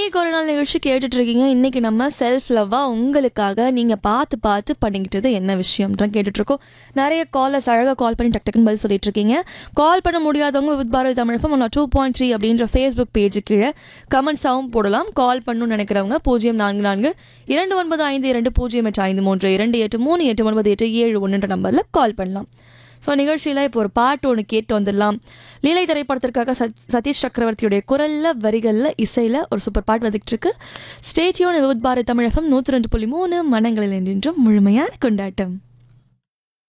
இன்னைக்கு ஒரு நாள் நிகழ்ச்சி கேட்டுட்டு இருக்கீங்க இன்னைக்கு நம்ம செல்ஃப் லவ்வா உங்களுக்காக நீங்க பார்த்து பார்த்து பண்ணிக்கிட்டது என்ன விஷயம் தான் கேட்டுட்டு இருக்கோம் நிறைய காலர்ஸ் அழகாக கால் பண்ணி டக் டக்குன்னு பதில் சொல்லிட்டு இருக்கீங்க கால் பண்ண முடியாதவங்க with Bharathi Tamilagam one two point three அப்படின்ற ஃபேஸ்புக் பேஜு கீழே கமெண்ட்ஸாகவும் போடலாம் கால் பண்ணணும்னு நினைக்கிறவங்க பூஜ்ஜியம் நான்கு நான்கு இரண்டு ஒன்பது ஐந்து இரண்டு பூஜ்ஜியம் எட்டு ஐந்து மூன்று இரண்டு எட்டு மூணு எட்டு ஒன்பது எட்டு ஏழு ஒன்றுன்ற நம்பரில் கால் பண்ணலாம் ஸோ நிகழ்ச்சியில் இப்போ ஒரு பாட்டு ஒன்று கேட்டு வந்துடலாம் லீலை திரைப்படத்திற்காக சத் சதீஷ் சக்கரவர்த்தியுடைய குரலில் வரிகளில் இசையில் ஒரு சூப்பர் பாட்டு வந்துகிட்டு இருக்கு ஸ்டேட்யூன் வித் பாரத் தமிழகம் நூற்றி ரெண்டு புள்ளி மூணு மனங்களில் என்றும் முழுமையான கொண்டாட்டம்